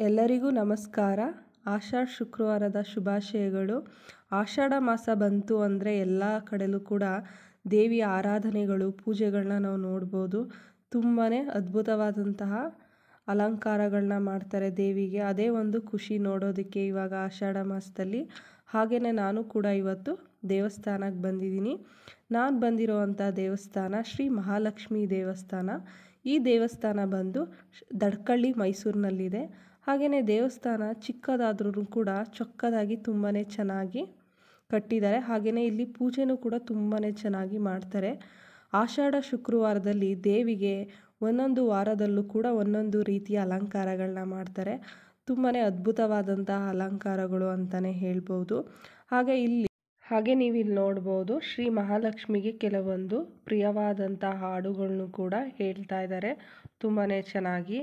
ಎಲ್ಲರಿಗೂ ನಮಸ್ಕಾರ ಆಷಾಢ ಶುಕ್ರವಾರದ ಶುಭಾಶಯಗಳು ಆಷಾಢ ಮಾಸ ಬಂತು ಅಂದರೆ ಎಲ್ಲ ಕಡೆಯಲ್ಲೂ ಕೂಡ ದೇವಿಯ ಆರಾಧನೆಗಳು ಪೂಜೆಗಳನ್ನ ನಾವು ನೋಡ್ಬೋದು ತುಂಬಾ ಅದ್ಭುತವಾದಂತಹ ಅಲಂಕಾರಗಳನ್ನ ಮಾಡ್ತಾರೆ ದೇವಿಗೆ ಅದೇ ಒಂದು ಖುಷಿ ನೋಡೋದಕ್ಕೆ ಇವಾಗ ಆಷಾಢ ಮಾಸದಲ್ಲಿ ಹಾಗೆಯೇ ನಾನು ಕೂಡ ಇವತ್ತು ದೇವಸ್ಥಾನಕ್ಕೆ ಬಂದಿದ್ದೀನಿ ನಾನು ಬಂದಿರೋವಂಥ ದೇವಸ್ಥಾನ ಶ್ರೀ ಮಹಾಲಕ್ಷ್ಮಿ ದೇವಸ್ಥಾನ ಈ ದೇವಸ್ಥಾನ ಬಂದು ದಡ್ಕಳ್ಳಿ ಮೈಸೂರಿನಲ್ಲಿದೆ ಹಾಗೆಯೇ ದೇವಸ್ಥಾನ ಚಿಕ್ಕದಾದ್ರೂ ಕೂಡ ಚೊಕ್ಕದಾಗಿ ತುಂಬಾ ಚೆನ್ನಾಗಿ ಕಟ್ಟಿದ್ದಾರೆ ಹಾಗೆಯೇ ಇಲ್ಲಿ ಪೂಜೆನೂ ಕೂಡ ತುಂಬಾ ಚೆನ್ನಾಗಿ ಮಾಡ್ತಾರೆ ಆಷಾಢ ಶುಕ್ರವಾರದಲ್ಲಿ ದೇವಿಗೆ ಒಂದೊಂದು ವಾರದಲ್ಲೂ ಕೂಡ ಒಂದೊಂದು ರೀತಿಯ ಅಲಂಕಾರಗಳನ್ನ ಮಾಡ್ತಾರೆ ತುಂಬಾ ಅದ್ಭುತವಾದಂತಹ ಅಲಂಕಾರಗಳು ಅಂತಲೇ ಹೇಳ್ಬೋದು ಹಾಗೆ ಇಲ್ಲಿ ಹಾಗೆ ನೀವು ಇಲ್ಲಿ ನೋಡ್ಬೋದು ಶ್ರೀ ಮಹಾಲಕ್ಷ್ಮಿಗೆ ಕೆಲವೊಂದು ಪ್ರಿಯವಾದಂಥ ಹಾಡುಗಳನ್ನು ಕೂಡ ಹೇಳ್ತಾ ಇದ್ದಾರೆ ತುಂಬಾ ಚೆನ್ನಾಗಿ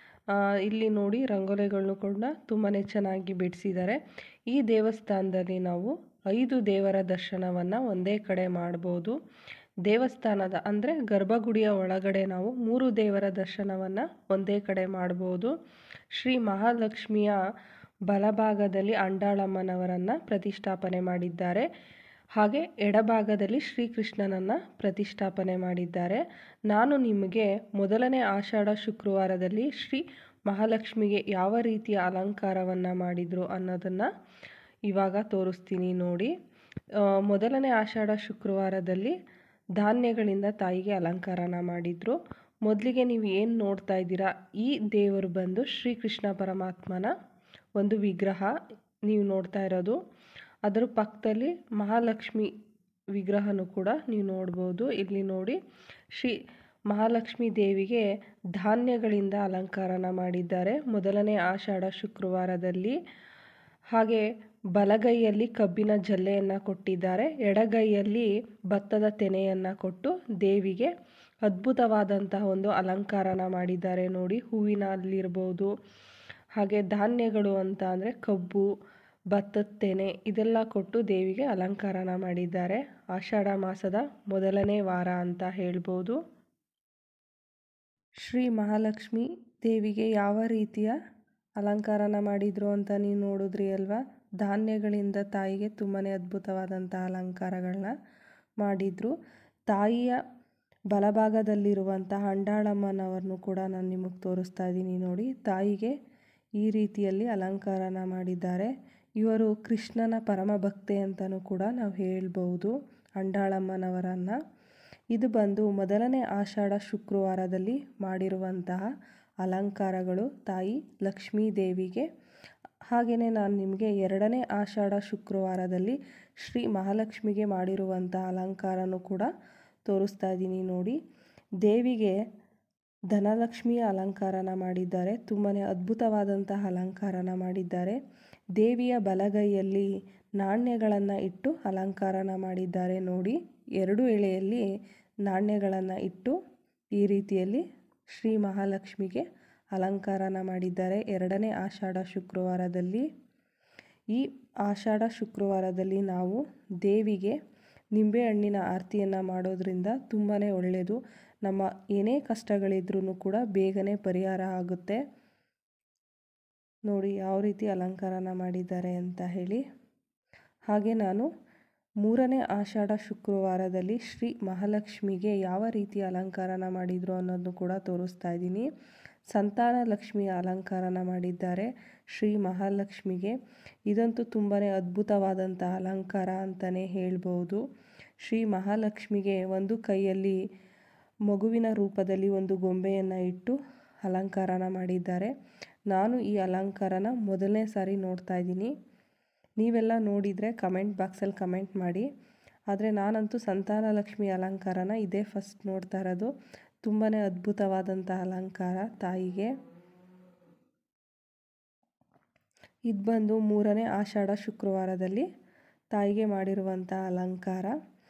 ಇಲ್ಲಿ ನೋಡಿ ರಂಗೋಲಿಗಳನ್ನು ಕೂಡ ತುಂಬಾ ಚೆನ್ನಾಗಿ ಬಿಡಿಸಿದ್ದಾರೆ ಈ ದೇವಸ್ಥಾನದಲ್ಲಿ ನಾವು ಐದು ದೇವರ ದರ್ಶನವನ್ನು ಒಂದೇ ಕಡೆ ಮಾಡ್ಬೋದು ದೇವಸ್ಥಾನದ ಅಂದರೆ ಗರ್ಭಗುಡಿಯ ಒಳಗಡೆ ನಾವು ಮೂರು ದೇವರ ದರ್ಶನವನ್ನು ಒಂದೇ ಕಡೆ ಮಾಡ್ಬೋದು ಶ್ರೀ ಮಹಾಲಕ್ಷ್ಮಿಯ ಬಲಭಾಗದಲ್ಲಿ ಅಂಡಾಳಮ್ಮನವರನ್ನು ಪ್ರತಿಷ್ಠಾಪನೆ ಮಾಡಿದ್ದಾರೆ ಹಾಗೆ ಎಡಭಾಗದಲ್ಲಿ ಶ್ರೀಕೃಷ್ಣನನ್ನು ಪ್ರತಿಷ್ಠಾಪನೆ ಮಾಡಿದ್ದಾರೆ ನಾನು ನಿಮಗೆ ಮೊದಲನೇ ಆಷಾಢ ಶುಕ್ರವಾರದಲ್ಲಿ ಶ್ರೀ ಮಹಾಲಕ್ಷ್ಮಿಗೆ ಯಾವ ರೀತಿಯ ಅಲಂಕಾರವನ್ನು ಮಾಡಿದರು ಅನ್ನೋದನ್ನು ಇವಾಗ ತೋರಿಸ್ತೀನಿ ನೋಡಿ ಮೊದಲನೇ ಆಷಾಢ ಶುಕ್ರವಾರದಲ್ಲಿ ಧಾನ್ಯಗಳಿಂದ ತಾಯಿಗೆ ಅಲಂಕಾರನ ಮಾಡಿದರು ಮೊದಲಿಗೆ ನೀವು ಏನು ನೋಡ್ತಾ ಇದ್ದೀರಾ ಈ ದೇವರು ಬಂದು ಶ್ರೀಕೃಷ್ಣ ಪರಮಾತ್ಮನ ಒಂದು ವಿಗ್ರಹ ನೀವು ನೋಡ್ತಾ ಇರೋದು ಅದರ ಪಕ್ಕದಲ್ಲಿ ಮಹಾಲಕ್ಷ್ಮಿ ವಿಗ್ರಹನೂ ಕೂಡ ನೀವು ನೋಡ್ಬೋದು ಇಲ್ಲಿ ನೋಡಿ ಶ್ರೀ ಮಹಾಲಕ್ಷ್ಮಿ ದೇವಿಗೆ ಧಾನ್ಯಗಳಿಂದ ಅಲಂಕಾರನ ಮಾಡಿದ್ದಾರೆ ಮೊದಲನೇ ಆಷಾಢ ಶುಕ್ರವಾರದಲ್ಲಿ ಹಾಗೆ ಬಲಗೈಯಲ್ಲಿ ಕಬ್ಬಿನ ಜಲ್ಲೆಯನ್ನು ಕೊಟ್ಟಿದ್ದಾರೆ ಎಡಗೈಯಲ್ಲಿ ಭತ್ತದ ತೆನೆಯನ್ನು ಕೊಟ್ಟು ದೇವಿಗೆ ಅದ್ಭುತವಾದಂತಹ ಒಂದು ಅಲಂಕಾರನ ಮಾಡಿದ್ದಾರೆ ನೋಡಿ ಹೂವಿನಲ್ಲಿರ್ಬೋದು ಹಾಗೆ ಧಾನ್ಯಗಳು ಅಂತ ಅಂದರೆ ಕಬ್ಬು ಭತ್ತದ ತೆನೆ ಇದೆಲ್ಲ ಕೊಟ್ಟು ದೇವಿಗೆ ಅಲಂಕಾರನ ಮಾಡಿದ್ದಾರೆ ಆಷಾಢ ಮಾಸದ ಮೊದಲನೇ ವಾರ ಅಂತ ಹೇಳ್ಬೋದು ಶ್ರೀ ಮಹಾಲಕ್ಷ್ಮಿ ದೇವಿಗೆ ಯಾವ ರೀತಿಯ ಅಲಂಕಾರನ ಮಾಡಿದರು ಅಂತ ನೀವು ನೋಡಿದ್ರಿ ಅಲ್ವಾ ಧಾನ್ಯಗಳಿಂದ ತಾಯಿಗೆ ತುಂಬಾ ಅದ್ಭುತವಾದಂಥ ಅಲಂಕಾರಗಳನ್ನ ಮಾಡಿದರು ತಾಯಿಯ ಬಲಭಾಗದಲ್ಲಿರುವಂತಹ ಅಂಡಾಳಮ್ಮನವ್ರನ್ನು ಕೂಡ ನಾನು ನಿಮಗೆ ತೋರಿಸ್ತಾ ಇದ್ದೀನಿ ನೋಡಿ ತಾಯಿಗೆ ಈ ರೀತಿಯಲ್ಲಿ ಅಲಂಕಾರನ ಮಾಡಿದ್ದಾರೆ ಇವರು ಕೃಷ್ಣನ ಪರಮ ಭಕ್ತೆ ಅಂತಲೂ ಕೂಡ ನಾವು ಹೇಳ್ಬೋದು ಅಂಡಾಳಮ್ಮನವರನ್ನು ಇದು ಬಂದು ಮೊದಲನೇ ಆಷಾಢ ಶುಕ್ರವಾರದಲ್ಲಿ ಮಾಡಿರುವಂತಹ ಅಲಂಕಾರಗಳು ತಾಯಿ ಲಕ್ಷ್ಮೀ ದೇವಿಗೆ ಹಾಗೆಯೇ ನಾನು ನಿಮಗೆ ಎರಡನೇ ಆಷಾಢ ಶುಕ್ರವಾರದಲ್ಲಿ ಶ್ರೀ ಮಹಾಲಕ್ಷ್ಮಿಗೆ ಮಾಡಿರುವಂಥ ಅಲಂಕಾರನೂ ಕೂಡ ತೋರಿಸ್ತಾ ಇದ್ದೀನಿ ನೋಡಿ ದೇವಿಗೆ ಧನಲಕ್ಷ್ಮಿಯ ಅಲಂಕಾರನ ಮಾಡಿದ್ದಾರೆ ತುಂಬಾ ಅದ್ಭುತವಾದಂತಹ ಅಲಂಕಾರನ ಮಾಡಿದ್ದಾರೆ ದೇವಿಯ ಬಲಗೈಯಲ್ಲಿ ನಾಣ್ಯಗಳನ್ನು ಇಟ್ಟು ಅಲಂಕಾರನ ಮಾಡಿದ್ದಾರೆ ನೋಡಿ ಎರಡು ಎಳೆಯಲ್ಲಿ ನಾಣ್ಯಗಳನ್ನು ಇಟ್ಟು ಈ ರೀತಿಯಲ್ಲಿ ಶ್ರೀ ಮಹಾಲಕ್ಷ್ಮಿಗೆ ಅಲಂಕಾರನ ಮಾಡಿದ್ದಾರೆ ಎರಡನೇ ಆಷಾಢ ಶುಕ್ರವಾರದಲ್ಲಿ ಈ ಆಷಾಢ ಶುಕ್ರವಾರದಲ್ಲಿ ನಾವು ದೇವಿಗೆ ನಿಂಬೆಹಣ್ಣಿನ ಆರತಿಯನ್ನು ಮಾಡೋದ್ರಿಂದ ತುಂಬಾ ಒಳ್ಳೆಯದು ನಮ್ಮ ಏನೇ ಕಷ್ಟಗಳಿದ್ರೂ ಕೂಡ ಬೇಗನೆ ಪರಿಹಾರ ಆಗುತ್ತೆ ನೋಡಿ ಯಾವ ರೀತಿ ಅಲಂಕಾರನ ಮಾಡಿದ್ದಾರೆ ಅಂತ ಹೇಳಿ ಹಾಗೆ ನಾನು ಮೂರನೇ ಆಷಾಢ ಶುಕ್ರವಾರದಲ್ಲಿ ಶ್ರೀ ಮಹಾಲಕ್ಷ್ಮಿಗೆ ಯಾವ ರೀತಿ ಅಲಂಕಾರನ ಮಾಡಿದರು ಅನ್ನೋದನ್ನು ಕೂಡ ತೋರಿಸ್ತಾ ಇದ್ದೀನಿ ಸಂತಾನ ಲಕ್ಷ್ಮಿಯ ಅಲಂಕಾರನ ಮಾಡಿದ್ದಾರೆ ಶ್ರೀ ಮಹಾಲಕ್ಷ್ಮಿಗೆ ಇದಂತೂ ತುಂಬಾ ಅದ್ಭುತವಾದಂಥ ಅಲಂಕಾರ ಅಂತಲೇ ಹೇಳ್ಬೋದು ಶ್ರೀ ಮಹಾಲಕ್ಷ್ಮಿಗೆ ಒಂದು ಕೈಯಲ್ಲಿ ಮಗುವಿನ ರೂಪದಲ್ಲಿ ಒಂದು ಗೊಂಬೆಯನ್ನು ಇಟ್ಟು ಅಲಂಕಾರನ ಮಾಡಿದ್ದಾರೆ ನಾನು ಈ ಅಲಂಕಾರನ ಮೊದಲನೇ ಸಾರಿ ನೋಡ್ತಾ ಇದ್ದೀನಿ ನೀವೆಲ್ಲ ನೋಡಿದರೆ ಕಮೆಂಟ್ ಬಾಕ್ಸಲ್ಲಿ ಕಮೆಂಟ್ ಮಾಡಿ ಆದರೆ ನಾನಂತೂ ಸಂತಾನ ಲಕ್ಷ್ಮಿ ಅಲಂಕಾರನ ಇದೇ ಫಸ್ಟ್ ನೋಡ್ತಾ ಇರೋದು ತುಂಬಾ ಅದ್ಭುತವಾದಂಥ ಅಲಂಕಾರ ತಾಯಿಗೆ ಇದು ಬಂದು ಮೂರನೇ ಆಷಾಢ ಶುಕ್ರವಾರದಲ್ಲಿ ತಾಯಿಗೆ ಮಾಡಿರುವಂಥ ಅಲಂಕಾರ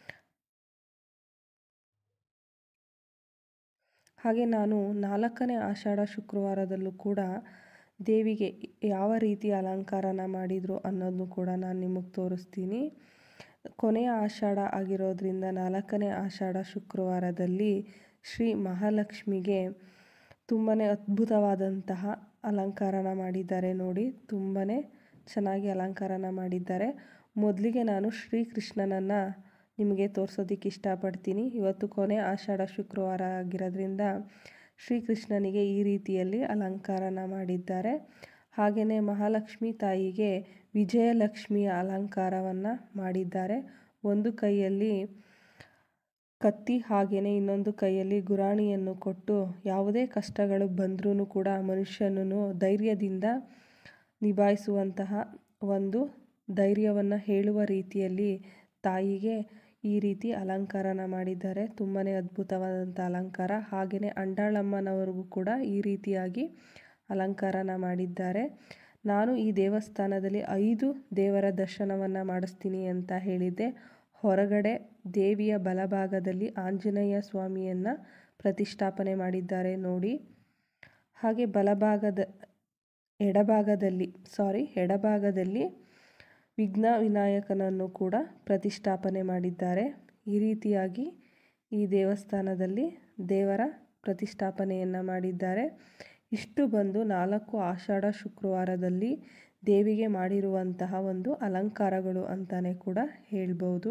ಹಾಗೆ ನಾನು ನಾಲ್ಕನೇ ಆಷಾಢ ಶುಕ್ರವಾರದಲ್ಲೂ ಕೂಡ ದೇವಿಗೆ ಯಾವ ರೀತಿ ಅಲಂಕಾರನ ಮಾಡಿದರು ಅನ್ನೋದನ್ನು ಕೂಡ ನಾನು ನಿಮಗೆ ತೋರಿಸ್ತೀನಿ ಕೊನೆಯ ಆಷಾಢ ಆಗಿರೋದ್ರಿಂದ ನಾಲ್ಕನೇ ಆಷಾಢ ಶುಕ್ರವಾರದಲ್ಲಿ ಶ್ರೀ ಮಹಾಲಕ್ಷ್ಮಿಗೆ ತುಂಬಾ ಅದ್ಭುತವಾದಂತಹ ಅಲಂಕಾರನ ಮಾಡಿದ್ದಾರೆ ನೋಡಿ ತುಂಬಾ ಚೆನ್ನಾಗಿ ಅಲಂಕಾರನ ಮಾಡಿದ್ದಾರೆ ಮೊದಲಿಗೆ ನಾನು ಶ್ರೀಕೃಷ್ಣನನ್ನು ನಿಮಗೆ ತೋರಿಸೋದಕ್ಕೆ ಇಷ್ಟಪಡ್ತೀನಿ ಇವತ್ತು ಕೊನೆ ಆಷಾಢ ಶುಕ್ರವಾರ ಆಗಿರೋದ್ರಿಂದ ಶ್ರೀಕೃಷ್ಣನಿಗೆ ಈ ರೀತಿಯಲ್ಲಿ ಅಲಂಕಾರನ ಮಾಡಿದ್ದಾರೆ ಹಾಗೆಯೇ ಮಹಾಲಕ್ಷ್ಮಿ ತಾಯಿಗೆ ವಿಜಯಲಕ್ಷ್ಮಿಯ ಅಲಂಕಾರವನ್ನು ಮಾಡಿದ್ದಾರೆ ಒಂದು ಕೈಯಲ್ಲಿ ಕತ್ತಿ ಹಾಗೆಯೇ ಇನ್ನೊಂದು ಕೈಯಲ್ಲಿ ಗುರಾಣಿಯನ್ನು ಕೊಟ್ಟು ಯಾವುದೇ ಕಷ್ಟಗಳು ಬಂದ್ರೂ ಕೂಡ ಮನುಷ್ಯನನ್ನು ಧೈರ್ಯದಿಂದ ನಿಭಾಯಿಸುವಂತಹ ಒಂದು ಧೈರ್ಯವನ್ನು ಹೇಳುವ ರೀತಿಯಲ್ಲಿ ತಾಯಿಗೆ ಈ ರೀತಿ ಅಲಂಕಾರನ ಮಾಡಿದ್ದಾರೆ ತುಂಬಾ ಅದ್ಭುತವಾದಂಥ ಅಲಂಕಾರ ಹಾಗೆಯೇ ಅಂಡಾಳಮ್ಮನವರಿಗೂ ಕೂಡ ಈ ರೀತಿಯಾಗಿ ಅಲಂಕಾರನ ಮಾಡಿದ್ದಾರೆ ನಾನು ಈ ದೇವಸ್ಥಾನದಲ್ಲಿ ಐದು ದೇವರ ದರ್ಶನವನ್ನು ಮಾಡಿಸ್ತೀನಿ ಅಂತ ಹೇಳಿದ್ದೆ ಹೊರಗಡೆ ದೇವಿಯ ಬಲಭಾಗದಲ್ಲಿ ಆಂಜನೇಯ ಸ್ವಾಮಿಯನ್ನು ಪ್ರತಿಷ್ಠಾಪನೆ ಮಾಡಿದ್ದಾರೆ ನೋಡಿ ಹಾಗೆ ಬಲಭಾಗದ ಎಡಭಾಗದಲ್ಲಿ ಸಾರಿ ಎಡಭಾಗದಲ್ಲಿ ವಿಘ್ನ ವಿನಾಯಕನನ್ನು ಕೂಡ ಪ್ರತಿಷ್ಠಾಪನೆ ಮಾಡಿದ್ದಾರೆ ಈ ರೀತಿಯಾಗಿ ಈ ದೇವಸ್ಥಾನದಲ್ಲಿ ದೇವರ ಪ್ರತಿಷ್ಠಾಪನೆಯನ್ನು ಮಾಡಿದ್ದಾರೆ ಇಷ್ಟು ಬಂದು ನಾಲ್ಕು ಆಷಾಢ ಶುಕ್ರವಾರದಲ್ಲಿ ದೇವಿಗೆ ಮಾಡಿರುವಂತಹ ಒಂದು ಅಲಂಕಾರಗಳು ಅಂತಲೇ ಕೂಡ ಹೇಳ್ಬೋದು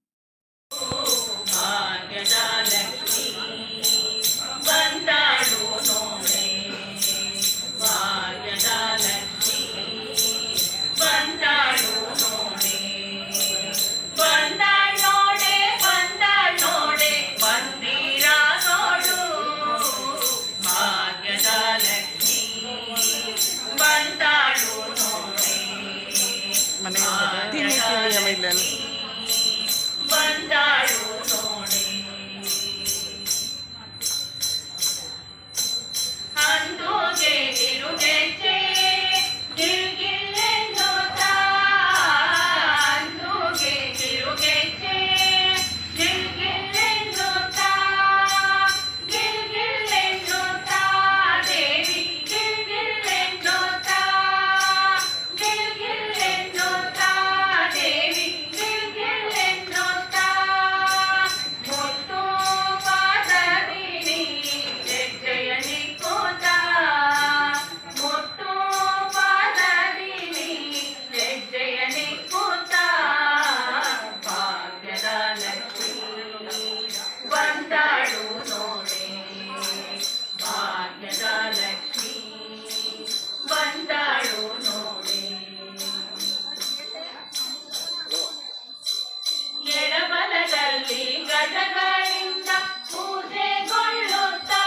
ತಿನ್ನಿ ತಿನ್ನಿ ಆಮೇಲೆ ಎಡಬಲದಲ್ಲಿ ಗಜಗಳಿಂದ ಪೂಜೆಗೊಳ್ಳುತ್ತಾ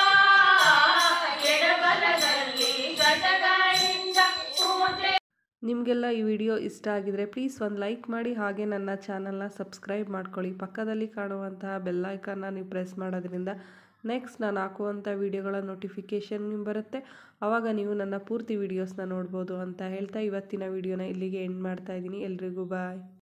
ಎಡಬಲದಲ್ಲಿ ಗಜಗಳಿಂದ ಪೂಜೆ ನಿಮಗೆಲ್ಲ ಈ ವಿಡಿಯೋ ಇಷ್ಟ ಆಗಿದರೆ ಪ್ಲೀಸ್ ಒಂದು ಲೈಕ್ ಮಾಡಿ ಹಾಗೆ ನನ್ನ ಚಾನಲ್ನ ಸಬ್ಸ್ಕ್ರೈಬ್ ಮಾಡ್ಕೊಳ್ಳಿ ಪಕ್ಕದಲ್ಲಿ ಕಾಣುವಂತಹ ಬೆಲ್ಲೈಕನ್ನ ನೀವು ಪ್ರೆಸ್ ಮಾಡೋದ್ರಿಂದ ನೆಕ್ಸ್ಟ್ ನಾನು ಹಾಕುವಂಥ ವಿಡಿಯೋಗಳ ನೋಟಿಫಿಕೇಷನ್ ನಿಮ್ಗೆ ಬರುತ್ತೆ ಆವಾಗ ನೀವು ನನ್ನ ಪೂರ್ತಿ ವೀಡಿಯೋಸ್ನ ನೋಡ್ಬೋದು ಅಂತ ಹೇಳ್ತಾ ಇವತ್ತಿನ ವಿಡಿಯೋನ ಇಲ್ಲಿಗೆ ಎಂಡ್ ಮಾಡ್ತಾ ಇದ್ದೀನಿ ಎಲ್ರಿಗೂ ಬಾಯ್